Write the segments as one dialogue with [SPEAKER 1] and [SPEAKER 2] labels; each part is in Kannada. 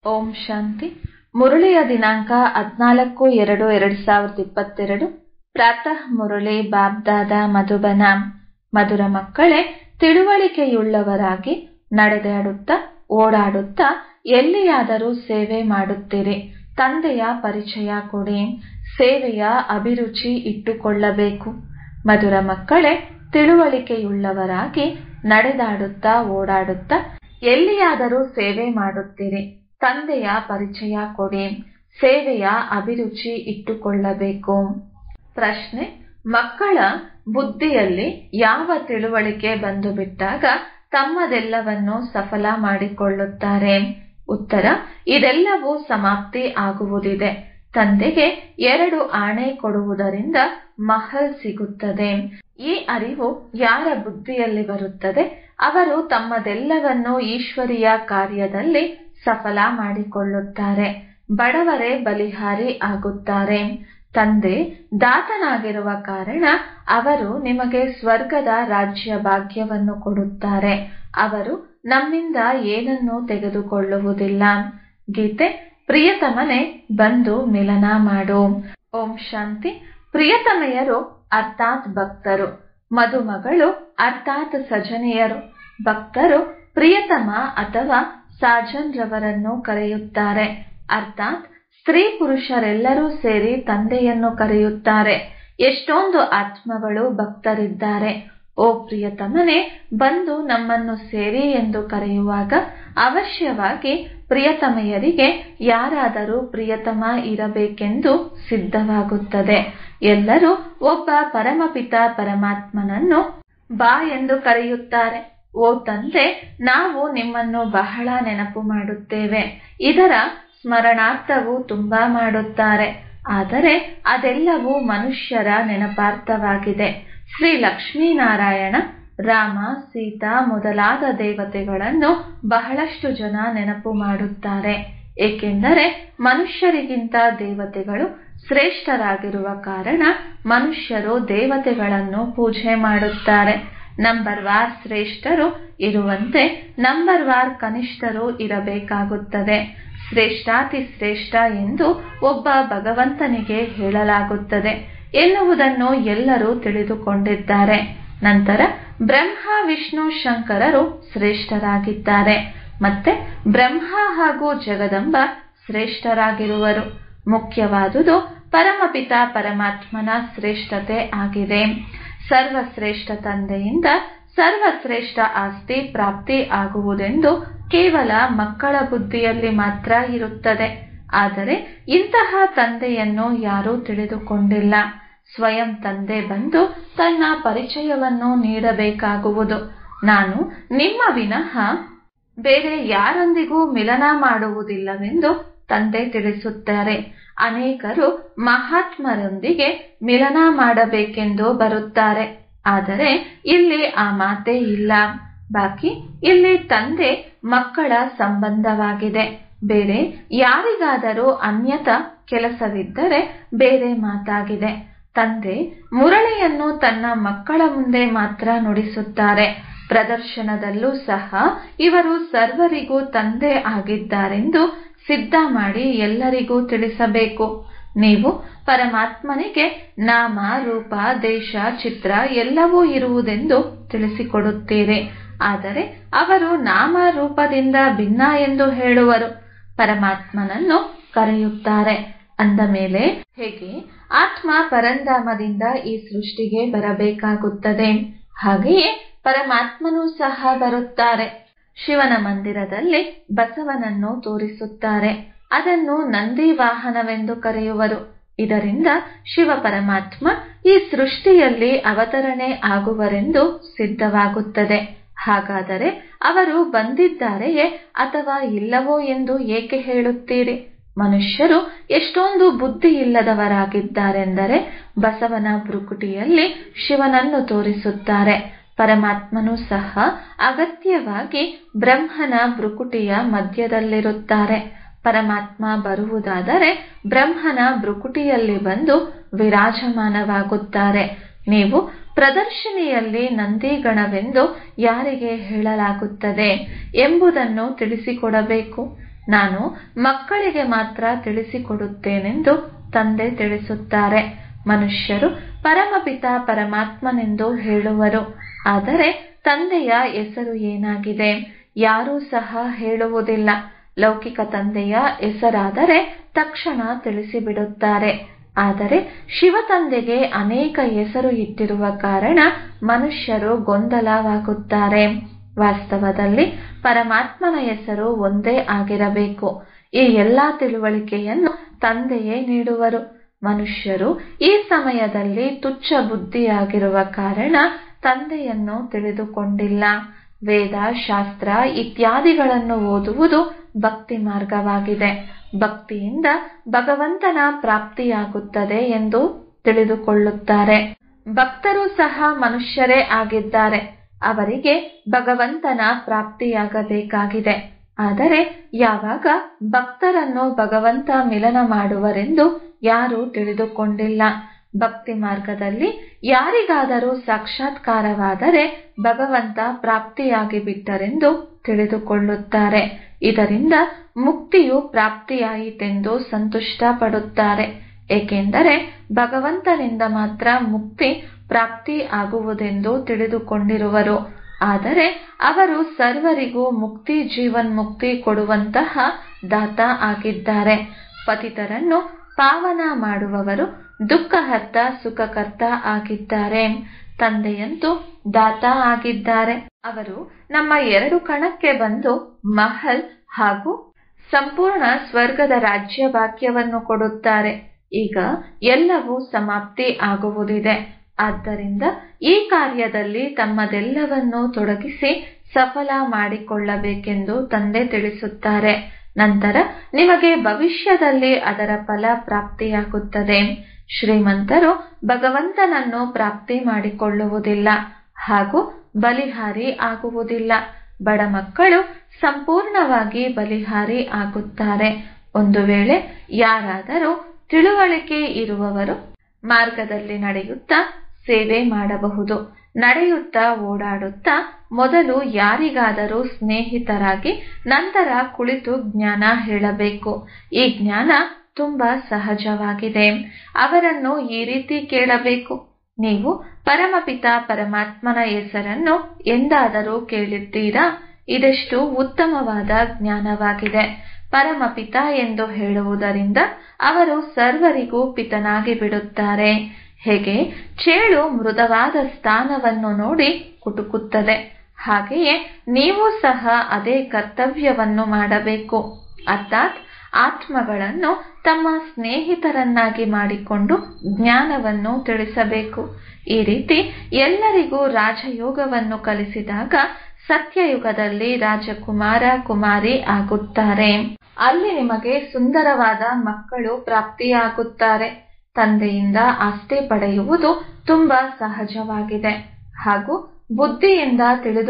[SPEAKER 1] ಓಂ ಶಾಂತಿ ಮುರಳಿಯ ದಿನಾಂಕ ಹದಿನಾಲ್ಕು ಎರಡು ಎರಡು ಸಾವಿರದ ಇಪ್ಪತ್ತೆರಡು ಪ್ರಾತಃ ಮುರಳಿ ಬಾಬ್ದಾದ ಮಧುಬನ ಮಧುರ ಮಕ್ಕಳೇ ತಿಳುವಳಿಕೆಯುಳ್ಳವರಾಗಿ ನಡೆದಾಡುತ್ತಾ ಓಡಾಡುತ್ತಾ ಎಲ್ಲಿಯಾದರೂ ಸೇವೆ ಮಾಡುತ್ತೀರಿ ತಂದೆಯ ಪರಿಚಯ ಕೊಡಿ ಸೇವೆಯ ಅಭಿರುಚಿ ಇಟ್ಟುಕೊಳ್ಳಬೇಕು ಮಧುರ ಮಕ್ಕಳೇ ತಿಳುವಳಿಕೆಯುಳ್ಳವರಾಗಿ ನಡೆದಾಡುತ್ತಾ ಓಡಾಡುತ್ತಾ ಎಲ್ಲಿಯಾದರೂ ಸೇವೆ ಮಾಡುತ್ತೀರಿ ತಂದೆಯ ಪರಿಚಯ ಕೊಡಿ ಸೇವೆಯ ಅಭಿರುಚಿ ಇಟ್ಟುಕೊಳ್ಳಬೇಕು ಪ್ರಶ್ನೆ ಮಕ್ಕಳ ಬುದ್ಧಿಯಲ್ಲಿ ಯಾವ ತಿಳುವಳಿಕೆ ಬಂದು ಬಿಟ್ಟಾಗ ತಮ್ಮದೆಲ್ಲವನ್ನು ಸಫಲ ಮಾಡಿಕೊಳ್ಳುತ್ತಾರೆ ಉತ್ತರ ಇದೆಲ್ಲವೂ ಸಮಾಪ್ತಿ ಆಗುವುದಿದೆ ತಂದೆಗೆ ಎರಡು ಆಣೆ ಕೊಡುವುದರಿಂದ ಮಹಲ್ ಸಿಗುತ್ತದೆ ಈ ಅರಿವು ಯಾರ ಬುದ್ಧಿಯಲ್ಲಿ ಬರುತ್ತದೆ ಅವರು ತಮ್ಮದೆಲ್ಲವನ್ನು ಈಶ್ವರಿಯ ಕಾರ್ಯದಲ್ಲಿ ಸಫಲ ಮಾಡಿಕೊಳ್ಳುತ್ತಾರೆ ಬಡವರೇ ಬಲಿಹಾರಿ ಆಗುತ್ತಾರೆ ತಂದೆ ದಾತನಾಗಿರುವ ಕಾರಣ ಅವರು ನಿಮಗೆ ಸ್ವರ್ಗದ ರಾಜ್ಯ ಭಾಗ್ಯವನ್ನು ಕೊಡುತ್ತಾರೆ ಅವರು ನಮ್ಮಿಂದ ಏನನ್ನೂ ತೆಗೆದುಕೊಳ್ಳುವುದಿಲ್ಲ ಗೀತೆ ಪ್ರಿಯತಮನೆ ಬಂದು ಮಿಲನ ಮಾಡು ಓಂ ಶಾಂತಿ ಪ್ರಿಯತಮೆಯರು ಅರ್ಥಾತ್ ಭಕ್ತರು ಮದುಮಗಳು ಅರ್ಥಾತ್ ಸಜನೆಯರು ಭಕ್ತರು ಪ್ರಿಯತಮ ಅಥವಾ ಸಾಜನ್ ರವರನ್ನು ಕರೆಯುತ್ತಾರೆ ಅರ್ಥಾತ್ ಸ್ತ್ರೀ ಪುರುಷರೆಲ್ಲರೂ ಸೇರಿ ತಂದೆಯನ್ನು ಕರೆಯುತ್ತಾರೆ ಎಷ್ಟೊಂದು ಆತ್ಮಗಳು ಭಕ್ತರಿದ್ದಾರೆ ಓ ಪ್ರಿಯತಮನೆ ಬಂದು ನಮ್ಮನ್ನು ಸೇರಿ ಎಂದು ಕರೆಯುವಾಗ ಅವಶ್ಯವಾಗಿ ಪ್ರಿಯತಮೆಯರಿಗೆ ಯಾರಾದರೂ ಪ್ರಿಯತಮ ಇರಬೇಕೆಂದು ಸಿದ್ಧವಾಗುತ್ತದೆ ಎಲ್ಲರೂ ಒಬ್ಬ ಪರಮಪಿತ ಪರಮಾತ್ಮನನ್ನು ಬಾ ಎಂದು ಕರೆಯುತ್ತಾರೆ ಓ ತಂದೆ ನಾವು ನಿಮ್ಮನ್ನು ಬಹಳ ನೆನಪು ಮಾಡುತ್ತೇವೆ ಇದರ ಸ್ಮರಣಾರ್ಥವು ತುಂಬಾ ಮಾಡುತ್ತಾರೆ ಆದರೆ ಅದೆಲ್ಲವೂ ಮನುಷ್ಯರ ನೆನಪಾರ್ಥವಾಗಿದೆ ಶ್ರೀ ಲಕ್ಷ್ಮೀನಾರಾಯಣ ರಾಮ ಸೀತಾ ಮೊದಲಾದ ದೇವತೆಗಳನ್ನು ಬಹಳಷ್ಟು ಜನ ನೆನಪು ಮಾಡುತ್ತಾರೆ ಏಕೆಂದರೆ ಮನುಷ್ಯರಿಗಿಂತ ದೇವತೆಗಳು ಶ್ರೇಷ್ಠರಾಗಿರುವ ಕಾರಣ ಮನುಷ್ಯರು ದೇವತೆಗಳನ್ನು ಪೂಜೆ ಮಾಡುತ್ತಾರೆ ನಂಬರ್ ವಾರ್ ಶ್ರೇಷ್ಠರು ಇರುವಂತೆ ನಂಬರ್ ವಾರ್ ಕನಿಷ್ಠರು ಇರಬೇಕಾಗುತ್ತದೆ ಶ್ರೇಷ್ಠಾತಿ ಶ್ರೇಷ್ಠ ಎಂದು ಒಬ್ಬ ಭಗವಂತನಿಗೆ ಹೇಳಲಾಗುತ್ತದೆ ಎನ್ನುವುದನ್ನು ಎಲ್ಲರೂ ತಿಳಿದುಕೊಂಡಿದ್ದಾರೆ ನಂತರ ಬ್ರಹ್ಮ ವಿಷ್ಣು ಶಂಕರರು ಶ್ರೇಷ್ಠರಾಗಿದ್ದಾರೆ ಮತ್ತೆ ಬ್ರಹ್ಮ ಹಾಗೂ ಜಗದಂಬ ಶ್ರೇಷ್ಠರಾಗಿರುವರು ಮುಖ್ಯವಾದುದು ಪರಮಪಿತ ಪರಮಾತ್ಮನ ಶ್ರೇಷ್ಠತೆ ಆಗಿದೆ ಸರ್ವಶ್ರೇಷ್ಠ ತಂದೆಯಿಂದ ಸರ್ವಶ್ರೇಷ್ಠ ಆಸ್ತಿ ಪ್ರಾಪ್ತಿ ಆಗುವುದೆಂದು ಕೇವಲ ಮಕ್ಕಳ ಬುದ್ಧಿಯಲ್ಲಿ ಮಾತ್ರ ಇರುತ್ತದೆ ಆದರೆ ಇಂತಹ ತಂದೆಯನ್ನು ಯಾರೂ ತಿಳಿದುಕೊಂಡಿಲ್ಲ ಸ್ವಯಂ ತಂದೆ ಬಂದು ತನ್ನ ಪರಿಚಯವನ್ನು ನೀಡಬೇಕಾಗುವುದು ನಾನು ನಿಮ್ಮ ವಿನಃ ಬೇರೆ ಯಾರೊಂದಿಗೂ ಮಿಲನ ಮಾಡುವುದಿಲ್ಲವೆಂದು ತಂದೆ ತಿಳಿಸುತ್ತಾರೆ ಅನೇಕರು ಮಹಾತ್ಮರೊಂದಿಗೆ ಮಿಲನ ಮಾಡಬೇಕೆಂದು ಬರುತ್ತಾರೆ ಆದರೆ ಇಲ್ಲಿ ಆ ಮಾತೇ ಇಲ್ಲ ಬಾಕಿ ಇಲ್ಲಿ ತಂದೆ ಮಕ್ಕಳ ಸಂಬಂಧವಾಗಿದೆ ಬೇರೆ ಯಾರಿಗಾದರೂ ಅನ್ಯತ ಕೆಲಸವಿದ್ದರೆ ಬೇರೆ ಮಾತಾಗಿದೆ ತಂದೆ ಮುರಳಿಯನ್ನು ತನ್ನ ಮಕ್ಕಳ ಮುಂದೆ ಮಾತ್ರ ನುಡಿಸುತ್ತಾರೆ ಪ್ರದರ್ಶನದಲ್ಲೂ ಸಹ ಇವರು ಸರ್ವರಿಗೂ ತಂದೆ ಆಗಿದ್ದಾರೆಂದು ಸಿದ್ಧ ಮಾಡಿ ಎಲ್ಲರಿಗೂ ತಿಳಿಸಬೇಕು ನೀವು ಪರಮಾತ್ಮನಿಗೆ ನಾಮ ರೂಪ ದೇಶ ಚಿತ್ರ ಎಲ್ಲವೂ ಇರುವುದೆಂದು ತಿಳಿಸಿಕೊಡುತ್ತೀರಿ ಆದರೆ ಅವರು ನಾಮ ರೂಪದಿಂದ ಭಿನ್ನ ಎಂದು ಹೇಳುವರು ಪರಮಾತ್ಮನನ್ನು ಕರೆಯುತ್ತಾರೆ ಅಂದ ಮೇಲೆ ಹೇಗೆ ಆತ್ಮ ಪರಂಧಾಮದಿಂದ ಈ ಸೃಷ್ಟಿಗೆ ಬರಬೇಕಾಗುತ್ತದೆ ಹಾಗೆಯೇ ಪರಮಾತ್ಮನೂ ಸಹ ಬರುತ್ತಾರೆ ಶಿವನ ಮಂದಿರದಲ್ಲಿ ಬಸವನನ್ನು ತೋರಿಸುತ್ತಾರೆ ಅದನ್ನು ನಂದಿ ವಾಹನವೆಂದು ಕರೆಯುವರು ಇದರಿಂದ ಶಿವ ಪರಮಾತ್ಮ ಈ ಸೃಷ್ಟಿಯಲ್ಲಿ ಅವತರಣೆ ಆಗುವರೆಂದು ಸಿದ್ಧವಾಗುತ್ತದೆ ಹಾಗಾದರೆ ಅವರು ಬಂದಿದ್ದಾರೆಯೇ ಅಥವಾ ಇಲ್ಲವೋ ಎಂದು ಏಕೆ ಹೇಳುತ್ತೀರಿ ಮನುಷ್ಯರು ಎಷ್ಟೊಂದು ಬುದ್ಧಿ ಇಲ್ಲದವರಾಗಿದ್ದಾರೆಂದರೆ ಬಸವನ ಭ್ರುಕುಟಿಯಲ್ಲಿ ಶಿವನನ್ನು ತೋರಿಸುತ್ತಾರೆ ಪರಮಾತ್ಮನೂ ಸಹ ಅಗತ್ಯವಾಗಿ ಬ್ರಹ್ಮನ ಭ್ರುಕುಟಿಯ ಮಧ್ಯದಲ್ಲಿರುತ್ತಾರೆ ಪರಮಾತ್ಮ ಬರುವುದಾದರೆ ಬ್ರಹ್ಮನ ಭ್ರುಕುಟಿಯಲ್ಲಿ ಬಂದು ವಿರಾಜಮಾನವಾಗುತ್ತಾರೆ ನೀವು ಪ್ರದರ್ಶನಿಯಲ್ಲಿ ನಂದಿಗಣವೆಂದು ಯಾರಿಗೆ ಹೇಳಲಾಗುತ್ತದೆ ಎಂಬುದನ್ನು ತಿಳಿಸಿಕೊಡಬೇಕು ನಾನು ಮಕ್ಕಳಿಗೆ ಮಾತ್ರ ತಿಳಿಸಿಕೊಡುತ್ತೇನೆಂದು ತಂದೆ ತಿಳಿಸುತ್ತಾರೆ ಮನುಷ್ಯರು ಪರಮಪಿತ ಪರಮಾತ್ಮನೆಂದು ಹೇಳುವರು ಆದರೆ ತಂದೆಯ ಹೆಸರು ಏನಾಗಿದೆ ಯಾರೂ ಸಹ ಹೇಳುವುದಿಲ್ಲ ಲೌಕಿಕ ತಂದೆಯ ಹೆಸರಾದರೆ ತಕ್ಷಣ ತಿಳಿಸಿಬಿಡುತ್ತಾರೆ ಆದರೆ ಶಿವತಂದೆಗೆ ಅನೇಕ ಹೆಸರು ಇಟ್ಟಿರುವ ಕಾರಣ ಮನುಷ್ಯರು ಗೊಂದಲವಾಗುತ್ತಾರೆ ವಾಸ್ತವದಲ್ಲಿ ಪರಮಾತ್ಮನ ಹೆಸರು ಒಂದೇ ಆಗಿರಬೇಕು ಈ ಎಲ್ಲಾ ತಿಳುವಳಿಕೆಯನ್ನು ತಂದೆಯೇ ನೀಡುವರು ಮನುಷ್ಯರು ಈ ಸಮಯದಲ್ಲಿ ತುಚ್ಛ ಬುದ್ಧಿಯಾಗಿರುವ ಕಾರಣ ತಂದೆಯನ್ನು ತಿಳಿದುಕೊಂಡಿಲ್ಲ ವೇದ ಶಾಸ್ತ್ರ ಇತ್ಯಾದಿಗಳನ್ನು ಓದುವುದು ಭಕ್ತಿ ಮಾರ್ಗವಾಗಿದೆ ಭಕ್ತಿಯಿಂದ ಭಗವಂತನ ಪ್ರಾಪ್ತಿಯಾಗುತ್ತದೆ ಎಂದು ತಿಳಿದುಕೊಳ್ಳುತ್ತಾರೆ ಭಕ್ತರು ಸಹ ಮನುಷ್ಯರೇ ಆಗಿದ್ದಾರೆ ಅವರಿಗೆ ಭಗವಂತನ ಪ್ರಾಪ್ತಿಯಾಗಬೇಕಾಗಿದೆ ಆದರೆ ಯಾವಾಗ ಭಕ್ತರನ್ನು ಭಗವಂತ ಮಿಲನ ಮಾಡುವರೆಂದು ಯಾರೂ ತಿಳಿದುಕೊಂಡಿಲ್ಲ ಭಕ್ತಿ ಮಾರ್ಗದಲ್ಲಿ ಯಾರಿಗಾದರೂ ಸಾಕ್ಷಾತ್ಕಾರವಾದರೆ ಭಗವಂತ ಪ್ರಾಪ್ತಿಯಾಗಿ ಬಿಟ್ಟರೆಂದು ತಿಳಿದುಕೊಳ್ಳುತ್ತಾರೆ ಇದರಿಂದ ಮುಕ್ತಿಯು ಪ್ರಾಪ್ತಿಯಾಯಿತೆಂದು ಸಂತುಷ್ಟ ಪಡುತ್ತಾರೆ ಏಕೆಂದರೆ ಭಗವಂತನಿಂದ ಮಾತ್ರ ಮುಕ್ತಿ ಪ್ರಾಪ್ತಿ ಆಗುವುದೆಂದು ತಿಳಿದುಕೊಂಡಿರುವರು ಆದರೆ ಅವರು ಸರ್ವರಿಗೂ ಮುಕ್ತಿ ಜೀವನ್ಮುಕ್ತಿ ಕೊಡುವಂತಹ ದಾತ ಆಗಿದ್ದಾರೆ ಪತಿತರನ್ನು ಪಾವನ ಮಾಡುವವರು ದುಃಖಹರ್ತ ಸುಖಕರ್ತ ಆಗಿದ್ದಾರೆ ತಂದೆಯಂತೂ ದಾತ ಆಗಿದ್ದಾರೆ ಅವರು ನಮ್ಮ ಎರಡು ಕಣಕ್ಕೆ ಬಂದು ಮಹಲ್ ಹಾಗೂ ಸಂಪೂರ್ಣ ಸ್ವರ್ಗದ ರಾಜ್ಯ ಭಾಗ್ಯವನ್ನು ಕೊಡುತ್ತಾರೆ ಈಗ ಎಲ್ಲವೂ ಸಮಾಪ್ತಿ ಆಗುವುದಿದೆ ಆದ್ದರಿಂದ ಈ ಕಾರ್ಯದಲ್ಲಿ ತಮ್ಮದೆಲ್ಲವನ್ನೂ ತೊಡಗಿಸಿ ಸಫಲ ಮಾಡಿಕೊಳ್ಳಬೇಕೆಂದು ತಂದೆ ತಿಳಿಸುತ್ತಾರೆ ನಂತರ ನಿಮಗೆ ಭವಿಷ್ಯದಲ್ಲಿ ಅದರ ಫಲ ಪ್ರಾಪ್ತಿಯಾಗುತ್ತದೆ ಶ್ರೀಮಂತರು ಭಗವಂತನನ್ನು ಪ್ರಾಪ್ತಿ ಮಾಡಿಕೊಳ್ಳುವುದಿಲ್ಲ ಹಾಗೂ ಬಲಿಹಾರಿ ಆಗುವುದಿಲ್ಲ ಬಡ ಮಕ್ಕಳು ಸಂಪೂರ್ಣವಾಗಿ ಬಲಿಹಾರಿ ಆಗುತ್ತಾರೆ ಒಂದು ವೇಳೆ ಯಾರಾದರೂ ತಿಳುವಳಿಕೆ ಇರುವವರು ಮಾರ್ಗದಲ್ಲಿ ನಡೆಯುತ್ತಾ ಸೇವೆ ಮಾಡಬಹುದು ನಡೆಯುತ್ತಾ ಓಡಾಡುತ್ತಾ ಮೊದಲು ಯಾರಿಗಾದರೂ ಸ್ನೇಹಿತರಾಗಿ ನಂತರ ಕುಳಿತು ಜ್ಞಾನ ಹೇಳಬೇಕು ಈ ಜ್ಞಾನ ತುಂಬಾ ಸಹಜವಾಗಿದೆ ಅವರನ್ನು ಈ ರೀತಿ ಕೇಳಬೇಕು ನೀವು ಪರಮಪಿತ ಪರಮಾತ್ಮನ ಹೆಸರನ್ನು ಎಂದಾದರೂ ಕೇಳಿದ್ದೀರಾ ಇದೆಷ್ಟು ಉತ್ತಮವಾದ ಜ್ಞಾನವಾಗಿದೆ ಪರಮಪಿತ ಎಂದು ಹೇಳುವುದರಿಂದ ಅವರು ಸರ್ವರಿಗೂ ಪಿತನಾಗಿ ಬಿಡುತ್ತಾರೆ ಹೇಗೆ ಚೇಳು ಮೃದುವಾದ ಸ್ಥಾನವನ್ನು ನೋಡಿ ಕುಟುಕುತ್ತದೆ ಹಾಗೆಯೇ ನೀವು ಸಹ ಅದೇ ಕರ್ತವ್ಯವನ್ನು ಮಾಡಬೇಕು ಅರ್ಥಾತ್ ಆತ್ಮಗಳನ್ನು ತಮ್ಮ ಸ್ನೇಹಿತರನ್ನಾಗಿ ಮಾಡಿಕೊಂಡು ಜ್ಞಾನವನ್ನು ತಿಳಿಸಬೇಕು ಈ ರೀತಿ ಎಲ್ಲರಿಗೂ ರಾಜಯೋಗವನ್ನು ಕಲಿಸಿದಾಗ ಸತ್ಯಯುಗದಲ್ಲಿ ರಾಜಕುಮಾರ ಕುಮಾರಿ ಆಗುತ್ತಾರೆ ಅಲ್ಲಿ ನಿಮಗೆ ಸುಂದರವಾದ ಮಕ್ಕಳು ಪ್ರಾಪ್ತಿಯಾಗುತ್ತಾರೆ ತಂದೆಯಿಂದ ಆಸ್ತಿ ಪಡೆಯುವುದು ತುಂಬಾ ಸಹಜವಾಗಿದೆ ಹಾಗೂ ಬುದ್ಧಿಯಿಂದ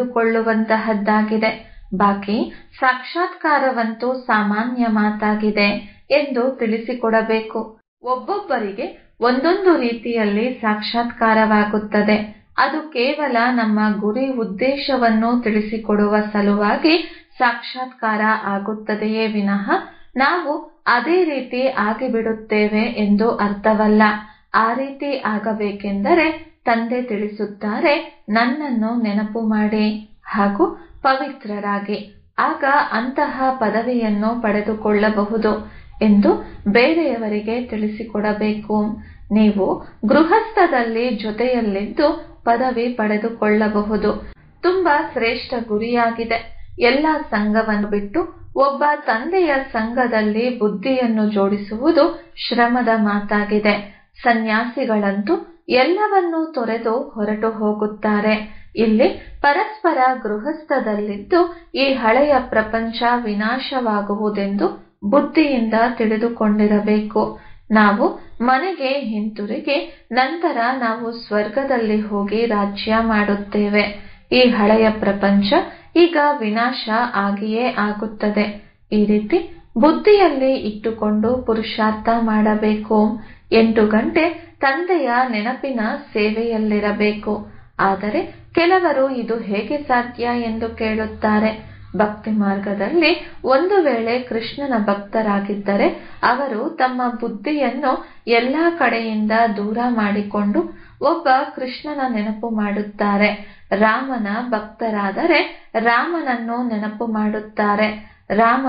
[SPEAKER 1] ತಿಳಿದುಕೊಳ್ಳುವಂತಹದ್ದಾಗಿದೆ ಬಾಕಿ ಸಾಕ್ಷಾತ್ಕಾರವಂತೂ ಸಾಮಾನ್ಯ ಮಾತಾಗಿದೆ ಎಂದು ತಿಳಿಸಿಕೊಡಬೇಕು ಒಬ್ಬೊಬ್ಬರಿಗೆ ಒಂದೊಂದು ರೀತಿಯಲ್ಲಿ ಸಾಕ್ಷಾತ್ಕಾರವಾಗುತ್ತದೆ ಅದು ಕೇವಲ ನಮ್ಮ ಗುರಿ ಉದ್ದೇಶವನ್ನು ತಿಳಿಸಿಕೊಡುವ ಸಲುವಾಗಿ ಸಾಕ್ಷಾತ್ಕಾರ ಆಗುತ್ತದೆಯೇ ವಿನಃ ನಾವು ಅದೇ ರೀತಿ ಆಗಿಬಿಡುತ್ತೇವೆ ಎಂದು ಅರ್ಥವಲ್ಲ ಆ ರೀತಿ ಆಗಬೇಕೆಂದರೆ ತಂದೆ ತಿಳಿಸುತ್ತಾರೆ ನನ್ನನ್ನು ನೆನಪು ಮಾಡಿ ಹಾಗೂ ಪವಿತ್ರರಾಗಿ ಆಗ ಅಂತಹ ಪದವಿಯನ್ನು ಪಡೆದುಕೊಳ್ಳಬಹುದು ಎಂದು ಬೇರೆಯವರಿಗೆ ತಿಳಿಸಿಕೊಡಬೇಕು ನೀವು ಗೃಹಸ್ಥದಲ್ಲಿ ಜೊತೆಯಲ್ಲಿದ್ದು ಪದವಿ ಪಡೆದುಕೊಳ್ಳಬಹುದು ತುಂಬಾ ಶ್ರೇಷ್ಠ ಗುರಿಯಾಗಿದೆ ಎಲ್ಲ ಸಂಘವನ್ನು ಬಿಟ್ಟು ಒಬ್ಬ ತಂದೆಯ ಸಂಘದಲ್ಲಿ ಬುದ್ಧಿಯನ್ನು ಜೋಡಿಸುವುದು ಶ್ರಮದ ಮಾತಾಗಿದೆ ಸನ್ಯಾಸಿಗಳಂತೂ ಎಲ್ಲವನ್ನೂ ತೊರೆದು ಹೊರಟು ಹೋಗುತ್ತಾರೆ ಇಲ್ಲಿ ಪರಸ್ಪರ ಗೃಹಸ್ಥದಲ್ಲಿದ್ದು ಈ ಹಳೆಯ ಪ್ರಪಂಚ ವಿನಾಶವಾಗುವುದೆಂದು ಬುದ್ಧಿಯಿಂದ ತಿಳಿದುಕೊಂಡಿರಬೇಕು ನಾವು ಮನೆಗೆ ಹಿಂತಿರುಗಿ ನಂತರ ನಾವು ಸ್ವರ್ಗದಲ್ಲಿ ಹೋಗಿ ರಾಜ್ಯ ಮಾಡುತ್ತೇವೆ ಈ ಹಳೆಯ ಪ್ರಪಂಚ ಈಗ ವಿನಾಶ ಆಗಿಯೇ ಆಗುತ್ತದೆ ಈ ರೀತಿ ಬುದ್ಧಿಯಲ್ಲಿ ಇಟ್ಟುಕೊಂಡು ಪುರುಷಾರ್ಥ ಮಾಡಬೇಕು ಎಂಟು ಗಂಟೆ ತಂದೆಯ ನೆನಪಿನ ಸೇವೆಯಲ್ಲಿರಬೇಕು ಆದರೆ ಕೆಲವರು ಇದು ಹೇಗೆ ಸಾಧ್ಯ ಎಂದು ಕೇಳುತ್ತಾರೆ ಭಕ್ತಿ ಮಾರ್ಗದಲ್ಲಿ ಒಂದು ವೇಳೆ ಕೃಷ್ಣನ ಭಕ್ತರಾಗಿದ್ದರೆ ಅವರು ತಮ್ಮ ಬುದ್ಧಿಯನ್ನು ಎಲ್ಲಾ ಕಡೆಯಿಂದ ದೂರ ಮಾಡಿಕೊಂಡು ಒಬ್ಬ ಕೃಷ್ಣನ ನೆನಪು ಮಾಡುತ್ತಾರೆ ರಾಮನ ಭಕ್ತರಾದರೆ ರಾಮನನ್ನು ನೆನಪು ಮಾಡುತ್ತಾರೆ ರಾಮ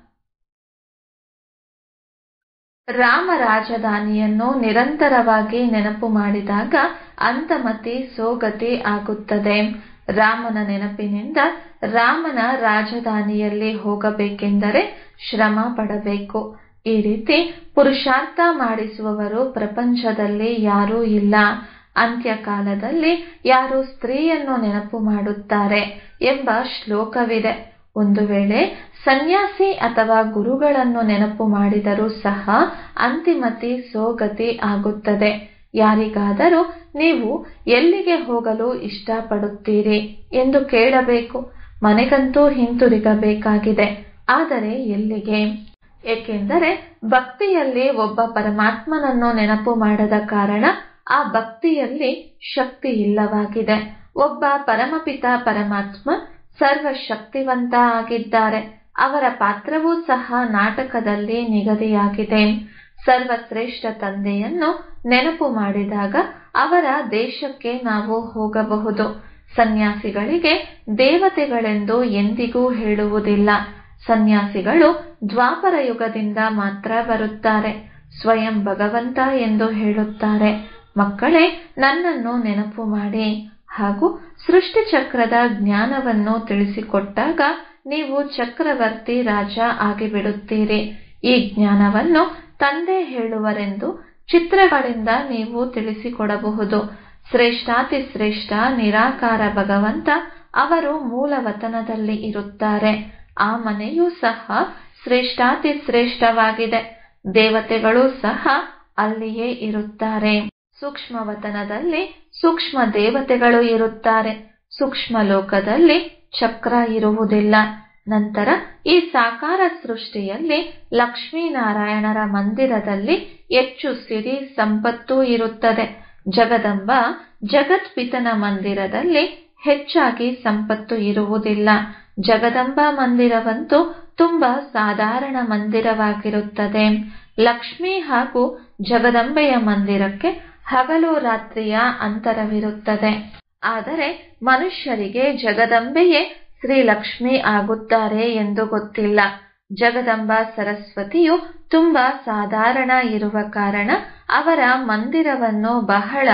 [SPEAKER 1] ರಾಮ ರಾಜಧಾನಿಯನ್ನು ನಿರಂತರವಾಗಿ ನೆನಪು ಮಾಡಿದಾಗ ಅಂತಮತಿ ಸೋಗತಿ ಆಗುತ್ತದೆ ರಾಮನ ನೆನಪಿನಿಂದ ರಾಮನ ರಾಜಧಾನಿಯಲ್ಲಿ ಹೋಗಬೇಕೆಂದರೆ ಶ್ರಮ ಪಡಬೇಕು ಈ ರೀತಿ ಪುರುಷಾರ್ಥ ಮಾಡಿಸುವವರು ಪ್ರಪಂಚದಲ್ಲಿ ಯಾರೂ ಇಲ್ಲ ಅಂತ್ಯಕಾಲದಲ್ಲಿ ಯಾರು ಸ್ತ್ರೀಯನ್ನು ನೆನಪು ಮಾಡುತ್ತಾರೆ ಎಂಬ ಶ್ಲೋಕವಿದೆ ಒಂದು ವೇಳೆ ಸನ್ಯಾಸಿ ಅಥವಾ ಗುರುಗಳನ್ನು ನೆನಪು ಮಾಡಿದರೂ ಸಹ ಅಂತಿಮತಿ ಸೋಗತಿ ಆಗುತ್ತದೆ ಯಾರಿಗಾದರೂ ನೀವು ಎಲ್ಲಿಗೆ ಹೋಗಲು ಇಷ್ಟಪಡುತ್ತೀರಿ ಎಂದು ಕೇಳಬೇಕು ಮನೆಗಂತೂ ಹಿಂತಿರುಗಬೇಕಾಗಿದೆ ಆದರೆ ಎಲ್ಲಿಗೆ ಏಕೆಂದರೆ ಭಕ್ತಿಯಲ್ಲಿ ಒಬ್ಬ ಪರಮಾತ್ಮನನ್ನು ನೆನಪು ಮಾಡದ ಕಾರಣ ಆ ಭಕ್ತಿಯಲ್ಲಿ ಶಕ್ತಿ ಇಲ್ಲವಾಗಿದೆ ಒಬ್ಬ ಪರಮಪಿತ ಪರಮಾತ್ಮ ಸರ್ವಶಕ್ತಿವಂತ ಆಗಿದ್ದಾರೆ ಅವರ ಪಾತ್ರವೂ ಸಹ ನಾಟಕದಲ್ಲಿ ನಿಗದಿಯಾಗಿದೆ ಸರ್ವಶ್ರೇಷ್ಠ ತಂದೆಯನ್ನು ನೆನಪು ಮಾಡಿದಾಗ ಅವರ ದೇಶಕ್ಕೆ ನಾವು ಹೋಗಬಹುದು ಸನ್ಯಾಸಿಗಳಿಗೆ ದೇವತೆಗಳೆಂದು ಎಂದಿಗೂ ಹೇಳುವುದಿಲ್ಲ ಸನ್ಯಾಸಿಗಳು ದ್ವಾಪರ ಯುಗದಿಂದ ಮಾತ್ರ ಬರುತ್ತಾರೆ ಸ್ವಯಂ ಭಗವಂತ ಎಂದು ಹೇಳುತ್ತಾರೆ ಮಕ್ಕಳೇ ನನ್ನನ್ನು ನೆನಪು ಮಾಡಿ ಹಾಗೂ ಸೃಷ್ಟಿಚಕ್ರದ ಜ್ಞಾನವನ್ನು ತಿಳಿಸಿಕೊಟ್ಟಾಗ ನೀವು ಚಕ್ರವರ್ತಿ ರಾಜ ಆಗಿಬಿಡುತ್ತೀರಿ ಈ ಜ್ಞಾನವನ್ನು ತಂದೆ ಹೇಳುವರೆಂದು ಚಿತ್ರಗಳಿಂದ ನೀವು ತಿಳಿಸಿಕೊಡಬಹುದು ಶ್ರೇಷ್ಠಾತಿ ಶ್ರೇಷ್ಠ ನಿರಾಕಾರ ಭಗವಂತ ಅವರು ಮೂಲವತನದಲ್ಲಿ ಇರುತ್ತಾರೆ ಆ ಮನೆಯೂ ಸಹ ಶ್ರೇಷ್ಠಾತಿ ಶ್ರೇಷ್ಠವಾಗಿದೆ ದೇವತೆಗಳು ಸಹ ಅಲ್ಲಿಯೇ ಇರುತ್ತಾರೆ ಸೂಕ್ಷ್ಮವತನದಲ್ಲಿ ಸೂಕ್ಷ್ಮ ದೇವತೆಗಳು ಇರುತ್ತಾರೆ ಸೂಕ್ಷ್ಮ ಲೋಕದಲ್ಲಿ ಚಕ್ರ ಇರುವುದಿಲ್ಲ ನಂತರ ಈ ಸಾಕಾರ ಸೃಷ್ಟಿಯಲ್ಲಿ ಲಕ್ಷ್ಮೀನಾರಾಯಣರ ಮಂದಿರದಲ್ಲಿ ಹೆಚ್ಚು ಸಿರಿ ಸಂಪತ್ತೂ ಇರುತ್ತದೆ ಜಗದಂಬ ಜಗತ್ಪಿತನ ಮಂದಿರದಲ್ಲಿ ಹೆಚ್ಚಾಗಿ ಸಂಪತ್ತು ಇರುವುದಿಲ್ಲ ಜಗದಂಬ ಮಂದಿರವಂತೂ ತುಂಬಾ ಸಾಧಾರಣ ಮಂದಿರವಾಗಿರುತ್ತದೆ ಲಕ್ಷ್ಮಿ ಹಾಗೂ ಜಗದಂಬೆಯ ಮಂದಿರಕ್ಕೆ ಹಗಲು ರಾತ್ರಿಯ ಅಂತರವಿರುತ್ತದೆ ಆದರೆ ಮನುಷ್ಯರಿಗೆ ಜಗದಂಬೆಯೇ ಶ್ರೀಲಕ್ಷ್ಮಿ ಆಗುತ್ತಾರೆ ಎಂದು ಗೊತ್ತಿಲ್ಲ ಜಗದಂಬ ಸರಸ್ವತಿಯು ತುಂಬಾ ಸಾಧಾರಣ ಇರುವ ಕಾರಣ ಅವರ ಮಂದಿರವನ್ನು ಬಹಳ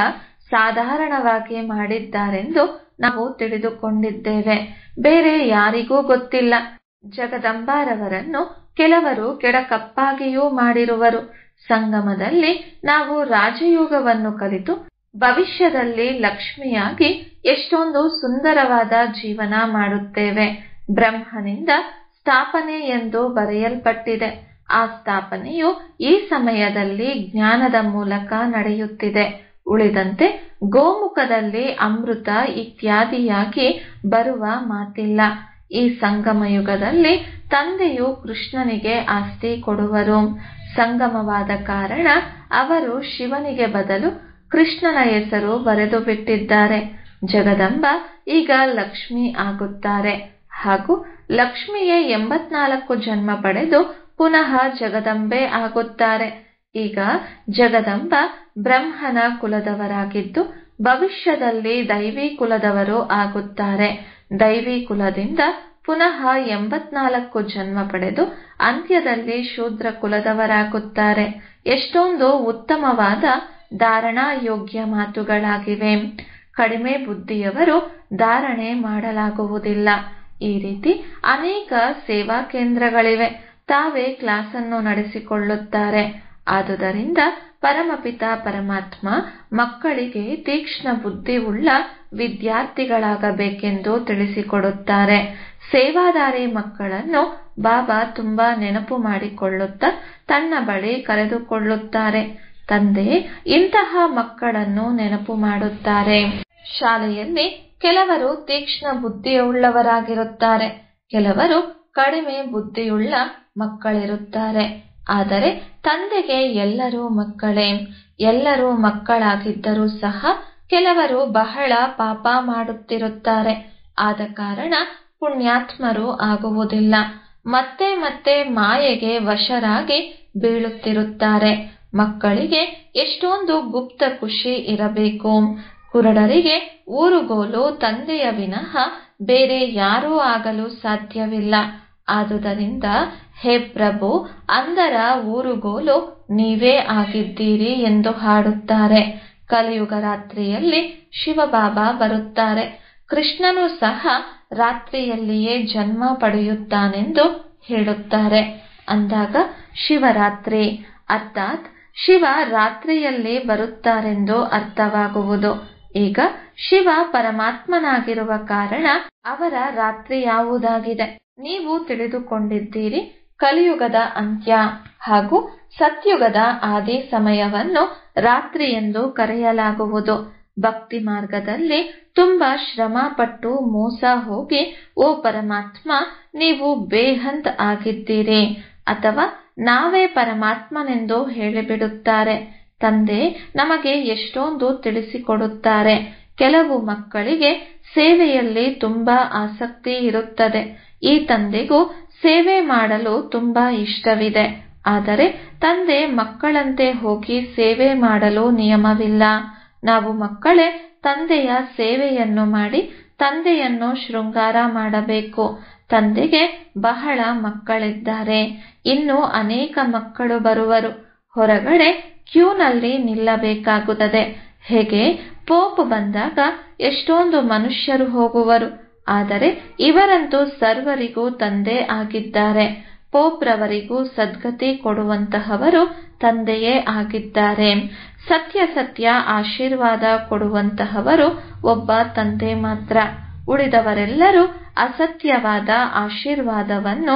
[SPEAKER 1] ಸಾಧಾರಣವಾಗಿ ಮಾಡಿದ್ದಾರೆಂದು ನಾವು ತಿಳಿದುಕೊಂಡಿದ್ದೇವೆ ಬೇರೆ ಯಾರಿಗೂ ಗೊತ್ತಿಲ್ಲ ಜಗದಂಬಾರವರನ್ನು ಕೆಲವರು ಕೆಡಕಪ್ಪಾಗಿಯೂ ಮಾಡಿರುವರು ಸಂಗಮದಲ್ಲಿ ನಾವು ರಾಜಯೋಗವನ್ನು ಕಲಿತು ಭವಿಷ್ಯದಲ್ಲಿ ಲಕ್ಷ್ಮಿಯಾಗಿ ಎಷ್ಟೊಂದು ಸುಂದರವಾದ ಜೀವನ ಮಾಡುತ್ತೇವೆ ಬ್ರಹ್ಮನಿಂದ ಸ್ಥಾಪನೆ ಎಂದು ಬರೆಯಲ್ಪಟ್ಟಿದೆ ಆ ಸ್ಥಾಪನೆಯು ಈ ಸಮಯದಲ್ಲಿ ಜ್ಞಾನದ ಮೂಲಕ ನಡೆಯುತ್ತಿದೆ ಉಳಿದಂತೆ ಗೋಮುಖದಲ್ಲಿ ಅಮೃತ ಇತ್ಯಾದಿಯಾಗಿ ಬರುವ ಮಾತಿಲ್ಲ ಈ ಸಂಗಮ ಯುಗದಲ್ಲಿ ತಂದೆಯು ಕೃಷ್ಣನಿಗೆ ಆಸ್ತಿ ಕೊಡುವರು ಸಂಗಮವಾದ ಕಾರಣ ಅವರು ಶಿವನಿಗೆ ಬದಲು ಕೃಷ್ಣನ ಹೆಸರು ಬರೆದು ಬಿಟ್ಟಿದ್ದಾರೆ ಜಗದಂಬ ಈಗ ಲಕ್ಷ್ಮಿ ಆಗುತ್ತಾರೆ ಹಾಗೂ ಲಕ್ಷ್ಮಿಯೇ ಎಂಬತ್ನಾಲ್ಕು ಜನ್ಮ ಪಡೆದು ಪುನಃ ಜಗದಂಬೆ ಆಗುತ್ತಾರೆ ಈಗ ಜಗದಂಬ ಬ್ರಹ್ಮನ ಕುಲದವರಾಗಿದ್ದು ಭವಿಷ್ಯದಲ್ಲಿ ದೈವಿ ಕುಲದವರು ಆಗುತ್ತಾರೆ ದೈವಿ ಕುಲದಿಂದ ಪುನಃ ಎಂಬತ್ನಾಲ್ಕು ಜನ್ಮ ಪಡೆದು ಅಂತ್ಯದಲ್ಲಿ ಶೂದ್ರ ಕುಲದವರಾಗುತ್ತಾರೆ ಎಷ್ಟೊಂದು ಉತ್ತಮವಾದ ಧಾರಣಾ ಯೋಗ್ಯ ಮಾತುಗಳಾಗಿವೆ ಕಡಿಮೆ ಬುದ್ಧಿಯವರು ಧಾರಣೆ ಮಾಡಲಾಗುವುದಿಲ್ಲ ಈ ರೀತಿ ಅನೇಕ ಸೇವಾ ಕೇಂದ್ರಗಳಿವೆ ತಾವೇ ಕ್ಲಾಸನ್ನು ನಡೆಸಿಕೊಳ್ಳುತ್ತಾರೆ ಆದುದರಿಂದ ಪರಮಪಿತ ಪರಮಾತ್ಮ ಮಕ್ಕಳಿಗೆ ತೀಕ್ಷ್ಣ ಬುದ್ಧಿ ಉಳ್ಳ ವಿದ್ಯಾರ್ಥಿಗಳಾಗಬೇಕೆಂದು ತಿಳಿಸಿಕೊಡುತ್ತಾರೆ ಸೇವಾದಾರಿ ಮಕ್ಕಳನ್ನು ಬಾಬಾ ತುಂಬಾ ನೆನಪು ಮಾಡಿಕೊಳ್ಳುತ್ತಾ ತನ್ನ ಬಳಿ ಕರೆದುಕೊಳ್ಳುತ್ತಾರೆ ತಂದೆ ಇಂತಹ ಮಕ್ಕಳನ್ನು ನೆನಪು ಮಾಡುತ್ತಾರೆ ಶಾಲೆಯಲ್ಲಿ ಕೆಲವರು ತೀಕ್ಷ್ಣ ಬುದ್ಧಿಯುಳ್ಳವರಾಗಿರುತ್ತಾರೆ ಕೆಲವರು ಕಡಿಮೆ ಬುದ್ಧಿಯುಳ್ಳ ಮಕ್ಕಳಿರುತ್ತಾರೆ ಆದರೆ ತಂದೆಗೆ ಎಲ್ಲರೂ ಮಕ್ಕಳೇ ಎಲ್ಲರೂ ಮಕ್ಕಳಾಗಿದ್ದರೂ ಸಹ ಕೆಲವರು ಬಹಳ ಪಾಪ ಮಾಡುತ್ತಿರುತ್ತಾರೆ ಆದ ಕಾರಣ ಪುಣ್ಯಾತ್ಮರು ಆಗುವುದಿಲ್ಲ ಮತ್ತೆ ಮತ್ತೆ ಮಾಯೆಗೆ ವಶರಾಗಿ ಬೀಳುತ್ತಿರುತ್ತಾರೆ ಮಕ್ಕಳಿಗೆ ಎಷ್ಟೊಂದು ಗುಪ್ತ ಖುಷಿ ಇರಬೇಕು ಕುರುಡರಿಗೆ ಊರುಗೋಲು ತಂದೆಯ ವಿನಃ ಬೇರೆ ಯಾರೂ ಆಗಲು ಸಾಧ್ಯವಿಲ್ಲ ಆದುದರಿಂದ ಹೇ ಪ್ರಭು ಅಂದರ ಊರುಗೋಲು ನೀವೇ ಆಗಿದ್ದೀರಿ ಎಂದು ಹಾಡುತ್ತಾರೆ ಕಲಿಯುಗ ರಾತ್ರಿಯಲ್ಲಿ ಶಿವಬಾಬಾ ಬರುತ್ತಾರೆ ಕೃಷ್ಣನು ಸಹ ರಾತ್ರಿಯಲ್ಲಿಯೇ ಜನ್ಮ ಪಡೆಯುತ್ತಾನೆಂದು ಹೇಳುತ್ತಾರೆ ಅಂದಾಗ ಶಿವರಾತ್ರಿ ಅರ್ಥಾತ್ ಶಿವ ರಾತ್ರಿಯಲ್ಲಿ ಬರುತ್ತಾರೆಂದು ಅರ್ಥವಾಗುವುದು ಈಗ ಶಿವ ಪರಮಾತ್ಮನಾಗಿರುವ ಕಾರಣ ಅವರ ರಾತ್ರಿ ಯಾವುದಾಗಿದೆ ನೀವು ತಿಳಿದುಕೊಂಡಿದ್ದೀರಿ ಕಲಿಯುಗದ ಅಂತ್ಯ ಹಾಗೂ ಸತ್ಯುಗದ ಆದಿ ಸಮಯವನ್ನು ರಾತ್ರಿ ಎಂದು ಕರೆಯಲಾಗುವುದು ಭಕ್ತಿ ಮಾರ್ಗದಲ್ಲಿ ತುಂಬಾ ಶ್ರಮ ಪಟ್ಟು ಮೋಸ ಹೋಗಿ ಓ ಪರಮಾತ್ಮ ನೀವು ಬೇಹಂತ್ ಆಗಿದ್ದೀರಿ ಅಥವಾ ನಾವೇ ಪರಮಾತ್ಮನೆಂದು ಹೇಳಿಬಿಡುತ್ತಾರೆ ತಂದೆ ನಮಗೆ ಎಷ್ಟೊಂದು ತಿಳಿಸಿಕೊಡುತ್ತಾರೆ ಕೆಲವು ಮಕ್ಕಳಿಗೆ ಸೇವೆಯಲ್ಲಿ ತುಂಬಾ ಆಸಕ್ತಿ ಇರುತ್ತದೆ ಈ ತಂದೆಗೂ ಸೇವೆ ಮಾಡಲು ತುಂಬಾ ಇಷ್ಟವಿದೆ ಆದರೆ ತಂದೆ ಮಕ್ಕಳಂತೆ ಹೋಗಿ ಸೇವೆ ಮಾಡಲು ನಿಯಮವಿಲ್ಲ ನಾವು ಮಕ್ಕಳೇ ತಂದೆಯ ಸೇವೆಯನ್ನು ಮಾಡಿ ತಂದೆಯನ್ನು ಶೃಂಗಾರ ಮಾಡಬೇಕು ತಂದೆಗೆ ಬಹಳ ಮಕ್ಕಳಿದ್ದಾರೆ ಇನ್ನು ಅನೇಕ ಮಕ್ಕಳು ಬರುವರು ಹೊರಗಡೆ ಕ್ಯೂನಲ್ಲಿ ನಿಲ್ಲಬೇಕಾಗುತ್ತದೆ ಹೇಗೆ ಪೋಪ್ ಬಂದಾಗ ಎಷ್ಟೊಂದು ಮನುಷ್ಯರು ಹೋಗುವರು ಆದರೆ ಇವರಂತೂ ಸರ್ವರಿಗೂ ತಂದೆ ಆಗಿದ್ದಾರೆ ಪೋಪ್ರವರಿಗೂ ಸದ್ಗತಿ ಕೊಡುವಂತಹವರು ತಂದೆಯೇ ಆಗಿದ್ದಾರೆ ಸತ್ಯ ಸತ್ಯ ಆಶೀರ್ವಾದ ಕೊಡುವಂತಹವರು ಒಬ್ಬ ತಂದೆ ಮಾತ್ರ ಉಳಿದವರೆಲ್ಲರೂ ಅಸತ್ಯವಾದ ಆಶೀರ್ವಾದವನ್ನು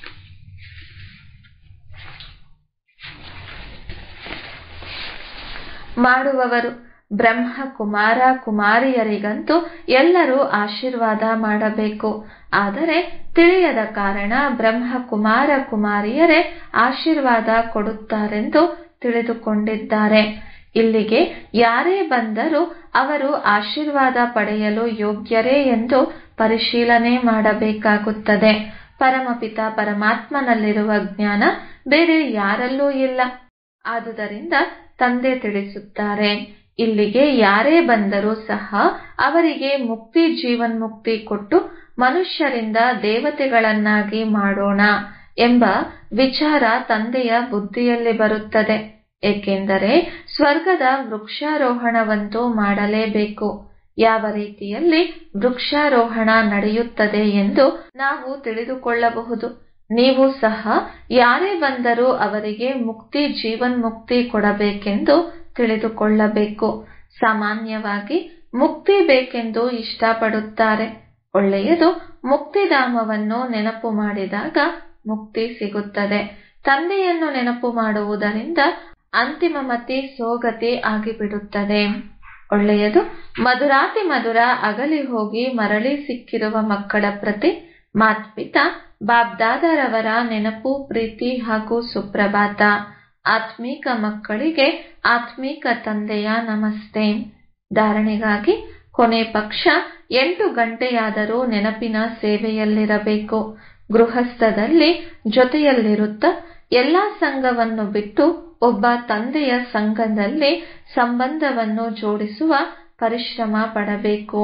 [SPEAKER 1] ಮಾಡುವವರು ಬ್ರಹ್ಮ ಕುಮಾರ ಕುಮಾರಿಯರಿಗಂತೂ ಎಲ್ಲರೂ ಆಶೀರ್ವಾದ ಮಾಡಬೇಕು ಆದರೆ ತಿಳಿಯದ ಕಾರಣ ಬ್ರಹ್ಮ ಕುಮಾರ ಕುಮಾರಿಯರೇ ಆಶೀರ್ವಾದ ಕೊಡುತ್ತಾರೆಂದು ತಿಳಿದುಕೊಂಡಿದ್ದಾರೆ ಇಲ್ಲಿಗೆ ಯಾರೇ ಬಂದರೂ ಅವರು ಆಶೀರ್ವಾದ ಪಡೆಯಲು ಯೋಗ್ಯರೇ ಎಂದು ಪರಿಶೀಲನೆ ಮಾಡಬೇಕಾಗುತ್ತದೆ ಪರಮಪಿತ ಪರಮಾತ್ಮನಲ್ಲಿರುವ ಜ್ಞಾನ ಬೇರೆ ಯಾರಲ್ಲೂ ಇಲ್ಲ ಆದುದರಿಂದ ತಂದೆ ತಿಳಿಸುತ್ತಾರೆ ಇಲ್ಲಿಗೆ ಯಾರೇ ಬಂದರೂ ಸಹ ಅವರಿಗೆ ಮುಕ್ತಿ ಜೀವನ್ಮುಕ್ತಿ ಕೊಟ್ಟು ಮನುಷ್ಯರಿಂದ ದೇವತೆಗಳನ್ನಾಗಿ ಮಾಡೋಣ ಎಂಬ ವಿಚಾರ ತಂದೆಯ ಬುದ್ಧಿಯಲ್ಲಿ ಬರುತ್ತದೆ ಏಕೆಂದರೆ ಸ್ವರ್ಗದ ವೃಕ್ಷಾರೋಹಣವಂತೂ ಮಾಡಲೇಬೇಕು ಯಾವ ರೀತಿಯಲ್ಲಿ ವೃಕ್ಷಾರೋಹಣ ನಡೆಯುತ್ತದೆ ಎಂದು ನಾವು ತಿಳಿದುಕೊಳ್ಳಬಹುದು ನೀವು ಸಹ ಯಾರೇ ಬಂದರೂ ಅವರಿಗೆ ಮುಕ್ತಿ ಜೀವನ್ಮುಕ್ತಿ ಕೊಡಬೇಕೆಂದು ತಿಳಿದುಕೊಳ್ಳಬೇಕು ಸಾಮಾನ್ಯವಾಗಿ ಮುಕ್ತಿ ಬೇಕೆಂದು ಇಷ್ಟಪಡುತ್ತಾರೆ ಒಳ್ಳೆಯದು ಮುಕ್ತಿಧಾಮವನ್ನು ನೆನಪು ಮಾಡಿದಾಗ ಮುಕ್ತಿ ಸಿಗುತ್ತದೆ ತಂದೆಯನ್ನು ನೆನಪು ಮಾಡುವುದರಿಂದ ಅಂತಿಮ ಮತಿ ಸೋಗತಿ ಆಗಿಬಿಡುತ್ತದೆ ಒಳ್ಳೆಯದು ಮಧುರಾತಿ ಮಧುರ ಅಗಲಿ ಹೋಗಿ ಮರಳಿ ಸಿಕ್ಕಿರುವ ಮಕ್ಕಳ ಪ್ರತಿ ಮಾತ್ಪಿತ ಬಾಬ್ದಾದರವರ ನೆನಪು ಪ್ರೀತಿ ಹಾಗೂ ಸುಪ್ರಭಾತ ಆತ್ಮೀಕ ಮಕ್ಕಳಿಗೆ ಆತ್ಮೀಕ ತಂದೆಯ ನಮಸ್ತೆ ಧಾರಣೆಗಾಗಿ ಕೊನೆ ಪಕ್ಷ ಎಂಟು ಗಂಟೆಯಾದರೂ ನೆನಪಿನ ಸೇವೆಯಲ್ಲಿರಬೇಕು ಗೃಹಸ್ಥದಲ್ಲಿ ಜೊತೆಯಲ್ಲಿರುತ್ತ ಎಲ್ಲಾ ಸಂಘವನ್ನು ಬಿಟ್ಟು ಒಬ್ಬ ತಂದೆಯ ಸಂಘದಲ್ಲಿ ಸಂಬಂಧವನ್ನು ಜೋಡಿಸುವ ಪರಿಶ್ರಮ ಪಡಬೇಕು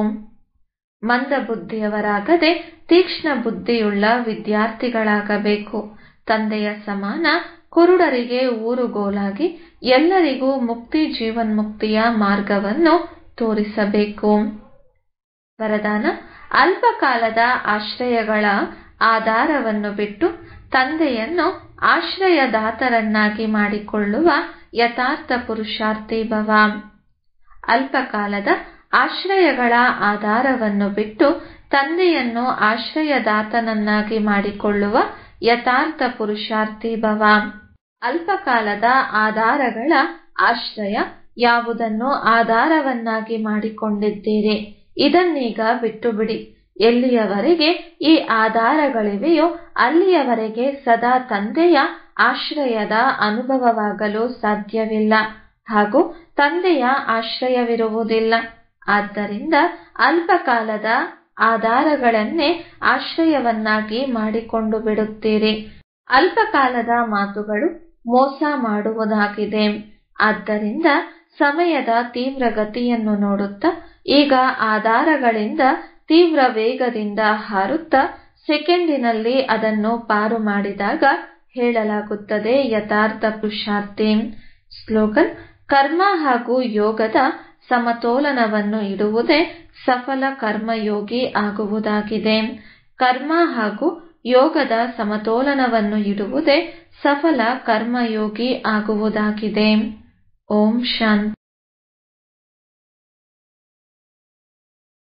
[SPEAKER 1] ಮಂದ ಬುದ್ಧಿಯವರಾಗದೆ ತೀಕ್ಷ್ಣ ಬುದ್ಧಿಯುಳ್ಳ ವಿದ್ಯಾರ್ಥಿಗಳಾಗಬೇಕು ತಂದೆಯ ಸಮಾನ ಕುರುಡರಿಗೆ ಊರುಗೋಲಾಗಿ ಎಲ್ಲರಿಗೂ ಮುಕ್ತಿ ಜೀವನ್ಮುಕ್ತಿಯ ಮಾರ್ಗವನ್ನು ತೋರಿಸಬೇಕು ವರದಾನ ಅಲ್ಪಕಾಲದ ಆಶ್ರಯಗಳ ಆಧಾರವನ್ನು ಬಿಟ್ಟು ತಂದೆಯನ್ನು ಆಶ್ರಯದಾತರನ್ನಾಗಿ ಮಾಡಿಕೊಳ್ಳುವ ಯಥಾರ್ಥ ಪುರುಷಾರ್ಥಿ ಭವ ಅಲ್ಪಕಾಲದ ಆಶ್ರಯಗಳ ಆಧಾರವನ್ನು ಬಿಟ್ಟು ತಂದೆಯನ್ನು ಆಶ್ರಯದಾತನನ್ನಾಗಿ ಮಾಡಿಕೊಳ್ಳುವ ಯಥಾರ್ಥ ಪುರುಷಾರ್ಥಿ ಭವ ಅಲ್ಪಕಾಲದ ಆಧಾರಗಳ ಆಶ್ರಯ ಯಾವುದನ್ನು ಆಧಾರವನ್ನಾಗಿ ಮಾಡಿಕೊಂಡಿದ್ದೀರಿ ಇದನ್ನೀಗ ಬಿಟ್ಟುಬಿಡಿ ಎಲ್ಲಿಯವರೆಗೆ ಈ ಆಧಾರಗಳಿವೆಯೋ ಅಲ್ಲಿಯವರೆಗೆ ಸದಾ ತಂದೆಯ ಆಶ್ರಯದ ಅನುಭವವಾಗಲು ಸಾಧ್ಯವಿಲ್ಲ ಹಾಗೂ ತಂದೆಯ ಆಶ್ರಯವಿರುವುದಿಲ್ಲ ಆದ್ದರಿಂದ ಅಲ್ಪಕಾಲದ ಆಧಾರಗಳನ್ನೇ ಆಶ್ರಯವನ್ನಾಗಿ ಮಾಡಿಕೊಂಡು ಬಿಡುತ್ತೀರಿ ಅಲ್ಪಕಾಲದ ಮಾತುಗಳು ಮೋಸ ಮಾಡುವುದಾಗಿದೆ ಆದ್ದರಿಂದ ಸಮಯದ ತೀವ್ರ ಗತಿಯನ್ನು ನೋಡುತ್ತಾ ಈಗ ಆಧಾರಗಳಿಂದ ತೀವ್ರ ವೇಗದಿಂದ ಹಾರುತ್ತಾ ಸೆಕೆಂಡಿನಲ್ಲಿ ಅದನ್ನು ಪಾರು ಮಾಡಿದಾಗ ಹೇಳಲಾಗುತ್ತದೆ ಯಥಾರ್ಥ ಪುರುಷಾರ್ಥಿ ಸ್ಲೋಗನ್ ಕರ್ಮ ಹಾಗೂ ಯೋಗದ ಸಮತೋಲನವನ್ನು ಇಡುವುದೇ ಸಫಲ ಕರ್ಮಯೋಗಿ ಆಗುವುದಾಗಿದೆ ಕರ್ಮ ಹಾಗೂ ಯೋಗದ ಸಮತೋಲನವನ್ನು ಇಡುವುದೇ ಸಫಲ ಕರ್ಮಯೋಗಿ ಆಗುವುದಾಗಿದೆ ಓಂ ಶಾಂತಿ